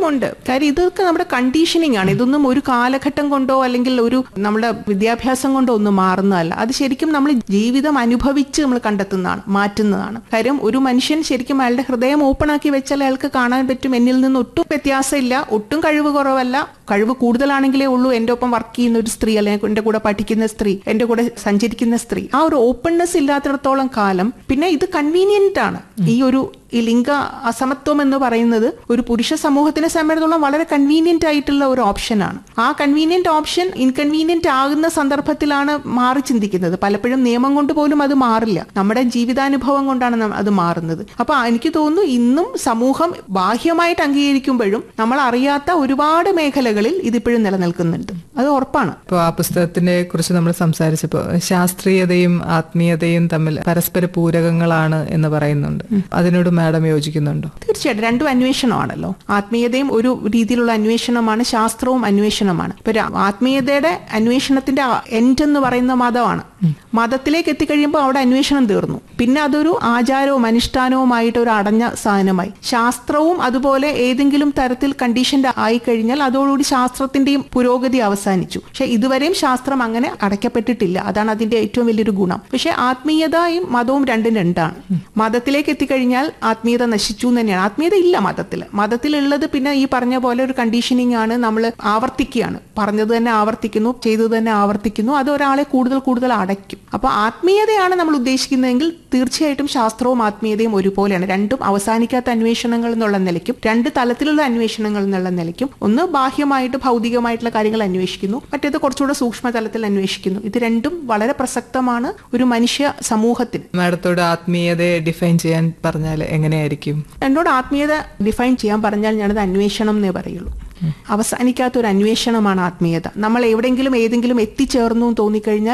ഉണ്ട് കാര്യം ഇതൊക്കെ നമ്മുടെ കണ്ടീഷനിങ് ആണ് ഇതൊന്നും ഒരു കാലഘട്ടം കൊണ്ടോ അല്ലെങ്കിൽ ഒരു നമ്മുടെ വിദ്യാഭ്യാസം കൊണ്ടോ ഒന്നും മാറുന്നതല്ല അത് ശരിക്കും നമ്മൾ ജീവിതം അനുഭവിച്ച് നമ്മൾ കണ്ടെത്തുന്നതാണ് മാറ്റുന്നതാണ് കാര്യം ഒരു മനുഷ്യൻ ശരിക്കും അയാളുടെ ഹൃദയം ഓപ്പൺ ആക്കി വെച്ചാൽ അയാൾക്ക് കാണാൻ പറ്റും എന്നിൽ നിന്ന് ഒട്ടും വ്യത്യാസമില്ല ഒട്ടും കഴിവ് കുറവല്ല കഴിവ് കൂടുതലാണെങ്കിലേ ഉള്ളൂ എൻ്റെ ഒപ്പം വർക്ക് ചെയ്യുന്ന ഒരു സ്ത്രീ അല്ലെങ്കിൽ എൻ്റെ കൂടെ പഠിക്കുന്ന സ്ത്രീ എൻ്റെ കൂടെ സഞ്ചരിക്കുന്ന സ്ത്രീ ആ ഒരു ഓപ്പൺനെസ് ഇല്ലാത്തിടത്തോളം കാലം പിന്നെ ഇത് കൺവീനിയന്റ് ആണ് ഈ ഒരു ഈ ലിംഗ അസമത്വം എന്ന് പറയുന്നത് ഒരു പുരുഷ സമൂഹത്തിനെ സംബന്ധിച്ചിടത്തോളം വളരെ കൺവീനിയന്റ് ആയിട്ടുള്ള ഒരു ഓപ്ഷനാണ് ആ കൺവീനിയന്റ് ഓപ്ഷൻ ഇൻകൺവീനിയന്റ് ആകുന്ന സന്ദർഭത്തിലാണ് മാറി ചിന്തിക്കുന്നത് പലപ്പോഴും നിയമം കൊണ്ട് പോലും അത് മാറില്ല നമ്മുടെ ജീവിതാനുഭവം കൊണ്ടാണ് നം- അത് മാറുന്നത് അപ്പൊ എനിക്ക് തോന്നുന്നു ഇന്നും സമൂഹം ബാഹ്യമായിട്ട് അംഗീകരിക്കുമ്പോഴും നമ്മൾ അറിയാത്ത ഒരുപാട് മേഖലകളിൽ ഇതിപ്പോഴും നിലനിൽക്കുന്നുണ്ട് അത് ഉറപ്പാണ് ഇപ്പോൾ ആ പുസ്തകത്തിനെ കുറിച്ച് നമ്മൾ സംസാരിച്ചപ്പോൾ ശാസ്ത്രീയതയും ആത്മീയതയും തമ്മിൽ പരസ്പര പൂരകങ്ങളാണ് എന്ന് പറയുന്നുണ്ട് അതിനോട് മാഡം യോജിക്കുന്നുണ്ടോ തീർച്ചയായിട്ടും രണ്ടും അന്വേഷണമാണല്ലോ ആത്മീയതയും ഒരു രീതിയിലുള്ള അന്വേഷണമാണ് ശാസ്ത്രവും അന്വേഷണമാണ് ഇപ്പൊ ര- ആത്മീയതയുടെ അന്വേഷണത്തിന്റെ എൻഡ് എന്ന് പറയുന്ന മതമാണ് മതത്തിലേക്ക് എത്തിക്കഴിയുമ്പോൾ അവിടെ അന്വേഷണം തീർന്നു പിന്നെ അതൊരു ആചാരവും അനുഷ്ഠാനവുമായിട്ട് ഒരു അടഞ്ഞ സാധനമായി ശാസ്ത്രവും അതുപോലെ ഏതെങ്കിലും തരത്തിൽ കണ്ടീഷൻഡ് ആയി കഴിഞ്ഞാൽ അതോടുകൂടി ശാസ്ത്രത്തിന്റെയും പുരോഗതി അവസാനിച്ചു പക്ഷെ ഇതുവരെയും ശാസ്ത്രം അങ്ങനെ അടയ്ക്കപ്പെട്ടിട്ടില്ല അതാണ് അതിന്റെ ഏറ്റവും വലിയൊരു ഗുണം പക്ഷെ ആത്മീയതയും മതവും രണ്ടും രണ്ടാണ് മതത്തിലേക്ക് എത്തിക്കഴിഞ്ഞാൽ ആത്മീയത നശിച്ചു എന്ന് തന്നെയാണ് ആത്മീയത ഇല്ല മതത്തിൽ മതത്തിലുള്ളത് പിന്നെ ഈ പറഞ്ഞ പോലെ ഒരു കണ്ടീഷനിങ് ആണ് നമ്മൾ ആവർത്തിക്കുകയാണ് പറഞ്ഞത് തന്നെ ആവർത്തിക്കുന്നു ചെയ്തത് തന്നെ ആവർത്തിക്കുന്നു അത് ഒരാളെ കൂടുതൽ കൂടുതൽ അടയ്ക്കും അപ്പൊ ആത്മീയതയാണ് നമ്മൾ ഉദ്ദേശിക്കുന്നതെങ്കിൽ തീർച്ചയായിട്ടും ശാസ്ത്രവും ആത്മീയതയും ഒരുപോലെയാണ് രണ്ടും അവസാനിക്കാത്ത അന്വേഷണങ്ങൾ എന്നുള്ള നിലയ്ക്കും രണ്ട് തലത്തിലുള്ള അന്വേഷണങ്ങൾ എന്നുള്ള നിലയ്ക്കും ഒന്ന് ബാഹ്യമായിട്ട് ഭൗതികമായിട്ടുള്ള കാര്യങ്ങൾ അന്വേഷിക്കുന്നു മറ്റേത് കുറച്ചുകൂടെ സൂക്ഷ്മ തലത്തിൽ അന്വേഷിക്കുന്നു ഇത് രണ്ടും വളരെ പ്രസക്തമാണ് ഒരു മനുഷ്യ സമൂഹത്തിന് മാഡത്തോട് ആത്മീയതയെ ഡിഫൈൻ ചെയ്യാൻ പറഞ്ഞാൽ എങ്ങനെയായിരിക്കും എന്നോട് ആത്മീയത ഡിഫൈൻ ചെയ്യാൻ പറഞ്ഞാൽ ഞാനത് അന്വേഷണം എന്നേ പറയുള്ളൂ അവസാനിക്കാത്ത ഒരു അന്വേഷണമാണ് ആത്മീയത നമ്മൾ എവിടെയെങ്കിലും ഏതെങ്കിലും എത്തിച്ചേർന്നു എന്ന് തോന്നിക്കഴിഞ്ഞാൽ